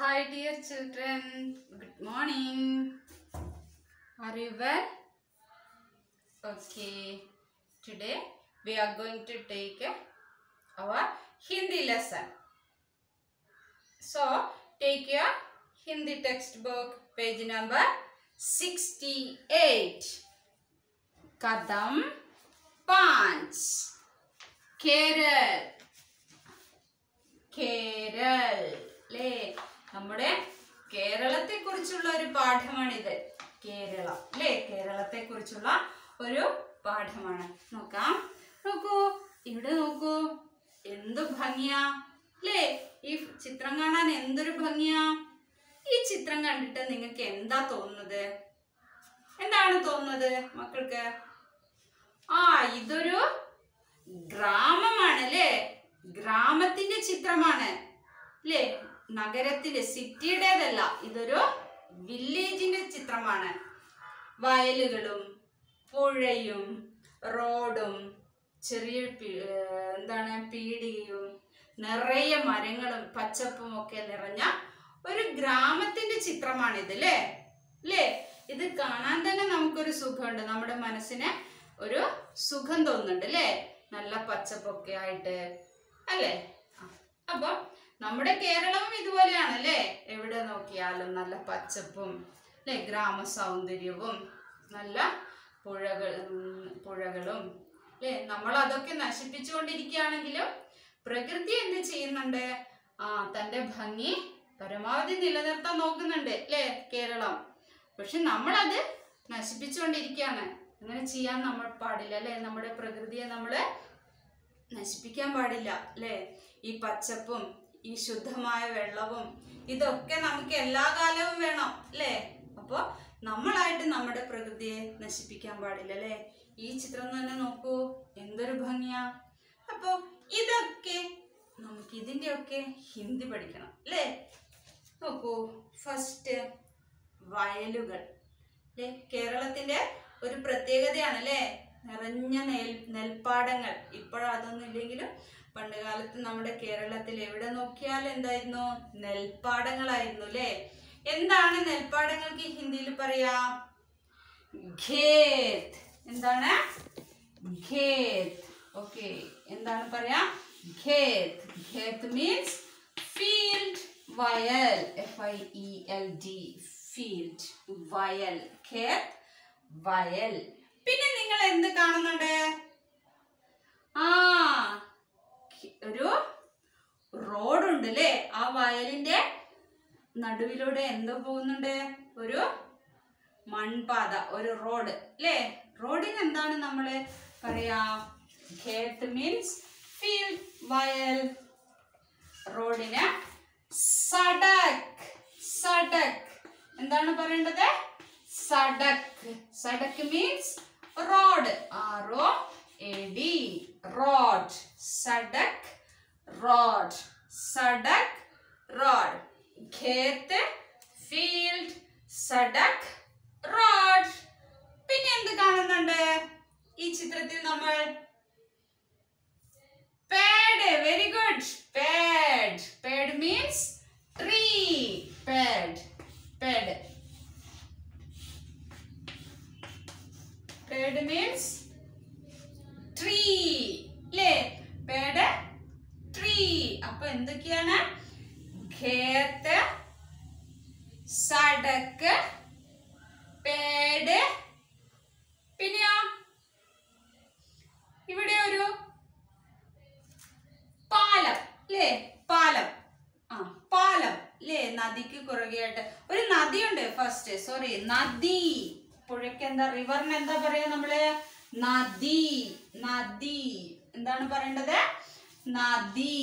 Hi, dear children. Good morning. Are you well? Okay. Today we are going to take uh, our Hindi lesson. So, take your Hindi textbook, page number 68. Kadam Panch. Kerala. കേരൾ അല്ലേ നമ്മുടെ കേരളത്തെ കുറിച്ചുള്ള ഒരു പാഠമാണിത് കേരളം അല്ലേ കേരളത്തെ കുറിച്ചുള്ള ഒരു പാഠമാണ് നോക്കാം നോക്കൂ ഇവിടെ നോക്കൂ എന്ത് ഭംഗിയാ അല്ലേ ഈ ചിത്രം കാണാൻ എന്തൊരു ഭംഗിയാ ഈ ചിത്രം കണ്ടിട്ട് നിങ്ങൾക്ക് എന്താ തോന്നുന്നത് എന്താണ് തോന്നുന്നത് മക്കൾക്ക് ആ ഇതൊരു ഗ്രാമമാണ് അല്ലേ ഗ്രാമത്തിന്റെ ചിത്രമാണ് അല്ലേ നഗരത്തിന്റെ സിറ്റിയുടേതല്ല ഇതൊരു വില്ലേജിന്റെ ചിത്രമാണ് വയലുകളും പുഴയും റോഡും ചെറിയ പി- ഏർ എന്താണ് പീടികയും നിറയെ മരങ്ങളും പച്ചപ്പും ഒക്കെ നിറഞ്ഞ ഒരു ഗ്രാമത്തിന്റെ ചിത്രമാണിത് അല്ലേ അല്ലേ ഇത് കാണാൻ തന്നെ നമുക്കൊരു സുഖമുണ്ട് നമ്മുടെ മനസ്സിന് ഒരു സുഖം തോന്നുന്നുണ്ട് അല്ലേ നല്ല പച്ചപ്പൊക്കെ ആയിട്ട് അല്ലേ ആ, അപ്പൊ നമ്മുടെ കേരളവും ഇതുപോലെയാണ് അല്ലേ എവിടെ നോക്കിയാലും നല്ല പച്ചപ്പും അല്ലേ ഗ്രാമ സൗന്ദര്യവും നല്ല പുഴകൾ ഉം, പുഴകളും അല്ലേ നമ്മൾ അതൊക്കെ നശിപ്പിച്ചുകൊണ്ടിരിക്കുകയാണെങ്കിലും പ്രകൃതി എന്ത് ചെയ്യുന്നുണ്ട് ആ തന്റെ ഭംഗി പരമാവധി നിലനിർത്താൻ നോക്കുന്നുണ്ട് അല്ലേ കേരളം പക്ഷെ നമ്മളത് നശിപ്പിച്ചുകൊണ്ടിരിക്കുകയാണ് അങ്ങനെ ചെയ്യാൻ നമ്മൾ പാടില്ല അല്ലേ നമ്മുടെ പ്രകൃതിയെ നമ്മൾ നശിപ്പിക്കാൻ പാടില്ല അല്ലേ ഈ പച്ചപ്പും ഈ ശുദ്ധമായ വെള്ളവും ഇതൊക്കെ നമുക്ക് എല്ലാ കാലവും വേണം അല്ലേ അപ്പോൾ നമ്മളായിട്ട് നമ്മുടെ പ്രകൃതിയെ നശിപ്പിക്കാൻ പാടില്ല അല്ലേ ഈ ചിത്രം തന്നെ നോക്കൂ എന്തൊരു ഭംഗിയാ അപ്പോൾ ഇതൊക്കെ നമുക്ക് ഇതിൻ്റെയൊക്കെ ഹിന്ദി പഠിക്കണം അല്ലേ നോക്കൂ ഫസ്റ്റ് വയലുകൾ അല്ലേ കേരളത്തിന്റെ ഒരു പ്രത്യേകതയാണ് അല്ലേ നിറഞ്ഞ നെൽ നെൽപ്പാടങ്ങൾ ഇപ്പോഴതൊന്നും ഇല്ലെങ്കിലും പണ്ട് കാലത്ത് നമ്മുടെ കേരളത്തിൽ എവിടെ നോക്കിയാലും എന്തായിരുന്നു നെൽപ്പാടങ്ങളായിരുന്നു അല്ലേ എന്താണ് നെൽപ്പാടങ്ങൾക്ക് ഹിന്ദിയിൽ പറയാ ഖേത് എന്താണ് ഖേത് ഓക്കെ എന്താണ് പറയാ ഖേത് ഖേത് മീൻസ് ഫീൽഡ് വയൽ F I E L D field വയൽ ഖേത് വയൽ പിന്നെ നിങ്ങൾ എന്ത് കാണുന്നുണ്ട് ആ ഖി- ഒരു റോഡുണ്ട് അല്ലേ ആ വയലിന്റെ നടുവിലൂടെ എന്തോ പോകുന്നുണ്ട് ഒരു മൺപാത ഒരു റോഡ് അല്ലേ റോഡിന് എന്താണ് നമ്മൾ പറയാ ഖേത്ത് മീൻസ് ഫീൽഡ് വയൽ റോഡിന് സഡക് സഡക് എന്താണ് പറയേണ്ടത് സഡക് സഡക് means road R O A D road സഡക് റോഡ് സഡക് റോഡ് ഖേത്ത് ഫീൽഡ് സഡക് റോഡ് പിന്നെ എന്ത് കാണുന്നുണ്ട് ഈ ചിത്രത്തിൽ നമ്മൾ പേഡ് വെരി ഗുഡ് പേഡ് പേഡ് മീൻസ് ട്രീ പേഡ് പേഡ് പേഡ് മീൻസ് ട്രീ അല്ലേ പേഡ് ട്രീ അപ്പൊ എന്തൊക്കെയാണ് ഖേത്ത് സടക്ക് പേട് പിന്നെയോ ഇവിടെ ഒരു പാലം അല്ലേ പാലം ആ പാലം അല്ലേ നദിക്ക് കുറുകെയായിട്ട് ഒരു നദിയുണ്ട് ഫസ്റ്റ് സോറി നദി പുഴയ്ക്ക് എന്താ റിവറിന് എന്താ പറയാ നമ്മള് നദി നദി എന്താണ് പറയേണ്ടത് നദി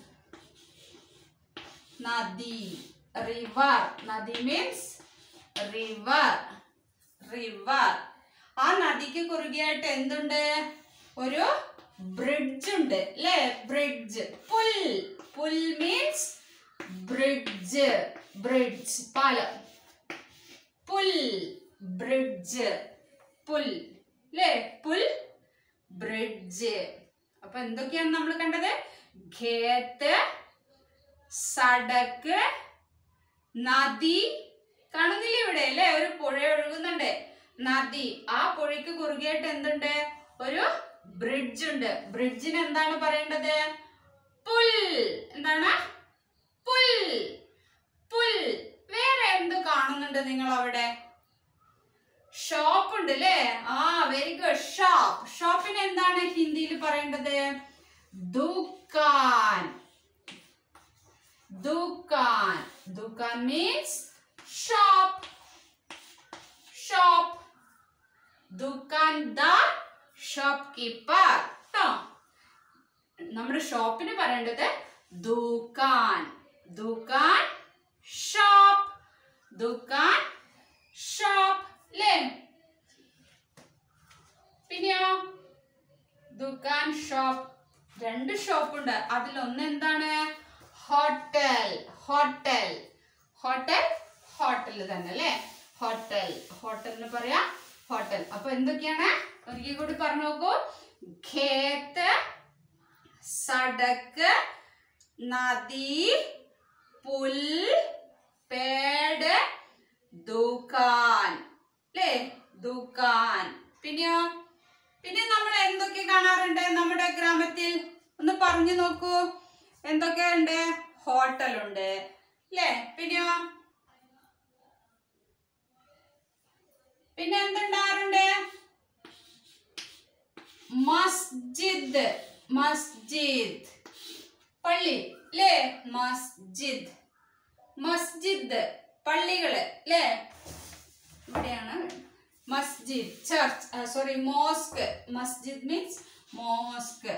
നദി റിവർ നദി മീൻസ് റിവർ റിവർ ആ നദിക്ക് കുറുകെയായിട്ട് എന്തുണ്ട് ഒരു ബ്രിഡ്ജ് ഉണ്ട് അല്ലേ ബ്രിഡ്ജ് പുൽ പുൽ മീൻസ് ബ്രിഡ്ജ് ബ്രിഡ്ജ് പാലം പുൽ ബ്രിഡ്ജ് പുൽ അല്ലേ പുൽ ബ്രിഡ്ജ് അപ്പൊ എന്തൊക്കെയാണ് നമ്മൾ കണ്ടത് ഖേത്ത് സടക്ക് നദി കാണുന്നില്ല ഇവിടെ അല്ലേ ഒരു പുഴ ഒഴുകുന്നുണ്ട് നദി ആ പുഴയ്ക്ക് കുറുകെയായിട്ട് എന്തുണ്ട് ഒരു ബ്രിഡ്ജ് ഉണ്ട് ബ്രിഡ്ജിന് എന്താണ് പറയേണ്ടത് പുൽ എന്താണ് പുൽ പുൽ വേറെ എന്ത് കാണുന്നുണ്ട് നിങ്ങൾ അവിടെ ഷോപ്പ് ഉണ്ട് അല്ലേ ആ വെരി ഗുഡ് ഷോപ്പ് ഷോപ്പിന് എന്താണ് ഹിന്ദിയിൽ പറയേണ്ടത് ദുക്കാൻ ദുക്കാൻ ദുക്കാൻ മീൻസ് ഷോപ്പ് ഷോപ്പ് ദുക്കാൻദാർ ഷോപ്പ് കീപ്പർ കേട്ടോ നമ്മുടെ ഷോപ്പിന് പറയേണ്ടത് ദുക്കാൻ ദുക്കാൻ ഷോപ്പ് ദുക്കാൻ ഷോപ്പ് അല്ലേ പിന്നെയോ ദുക്കാൻ ഷോപ്പ് രണ്ട് ഷോപ്പ് ഉണ്ട് അതിലൊന്ന് എന്താണ് ഹോട്ടൽ ഹോട്ടൽ ഹോട്ടൽ ഹോട്ടൽ തന്നെ അല്ലേ ഹോട്ടൽ ഹോട്ടലിന് പറയാ ഹോട്ടൽ അപ്പൊ എന്തൊക്കെയാണ് ഒരിക്കൽ കൂടി പറഞ്ഞു നോക്കൂ ഖേത്ത് സടക്ക് നദി പുൽ പേട് ദുക്കാൻ അല്ലേ ദുക്കാൻ പിന്നെയോ പിന്നെ നമ്മൾ എന്തൊക്കെ കാണാറുണ്ട് നമ്മുടെ ഗ്രാമത്തിൽ ഒന്ന് പറഞ്ഞു നോക്കൂ എന്തൊക്കെയുണ്ട് ഹോട്ടലുണ്ട് അല്ലേ പിന്നെയോ പിന്നെ എന്തുണ്ടാറുണ്ട് മസ്ജിദ് മസ്ജിദ് പള്ളി അല്ലേ മസ്ജിദ് മസ്ജിദ് പള്ളികള് അല്ലേ ഇവിടെയാണ് മസ്ജിദ് ചർച്ച് സോറി മോസ്ക് മസ്ജിദ് മീൻസ് മോസ്ക്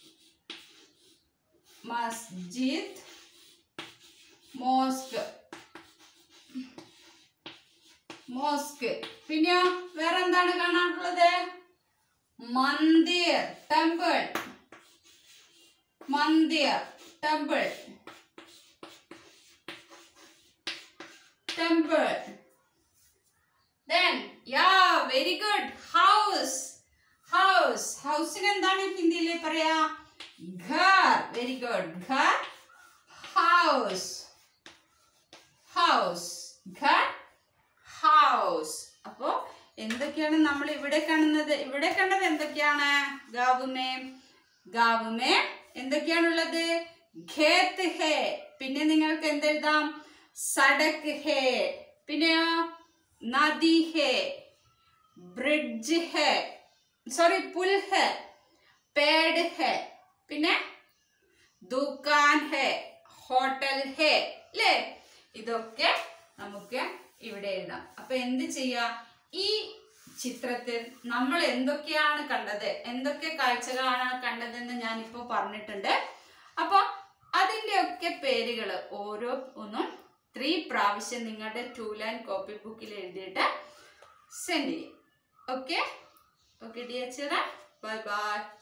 മസ്ജിദ് മോസ്ക് മോസ്ക് പിന്നെ വേറെ എന്താണ് കാണാനുള്ളത് മന്ദിർ ടെമ്പിൾ മന്ദിർ temple temple then yeah very good house house ഹൗസിന് എന്താണ് ഹിന്ദിയിൽ പറയാ ഘർ വെരി ഗുഡ് ഘർ ഹൗസ് ഹൗസ് ഘർ ഹൗസ് അപ്പോ എന്തൊക്കെയാണ് നമ്മൾ ഇവിടെ കാണുന്നത് ഇവിടെ കണ്ടത് എന്തൊക്കെയാണ് ഗാവുമേ ഗാവുമേ എന്തൊക്കെയാണുള്ളത് ഖേത്ത് ഹേ പിന്നെ നിങ്ങൾക്ക് എന്തെഴുതാം സടക്ക് ഹേ പിന്നെയോ നദി ഹേ ബ്രിഡ്ജ് ഹേ സോറി പുൽ ഹേ പേഡ് ഹേ പിന്നെ ദുക്കാൻ ഹേ ഹോട്ടൽ ഹേ അല്ലേ ഇതൊക്കെ നമുക്ക് ഇവിടെ എഴുതാം അപ്പൊ എന്ത് ചെയ്യാ ഈ ചിത്രത്തിൽ നമ്മൾ എന്തൊക്കെയാണ് കണ്ടത് എന്തൊക്കെ കാഴ്ചകളാണ് കണ്ടതെന്ന് ഞാനിപ്പോ പറഞ്ഞിട്ടുണ്ട് അപ്പൊ അതിന്റെ ഒക്കെ പേരുകൾ ഓരോ ഒന്നും ത്രീ പ്രാവശ്യം നിങ്ങളുടെ ടൂ ലൈൻ കോപ്പി ബുക്കിൽ എഴുതിയിട്ട് സെൻഡ് ചെയ്യും ഓക്കെ ഓക്കെ ഡിയർ ചിറ ബൈ ബൈ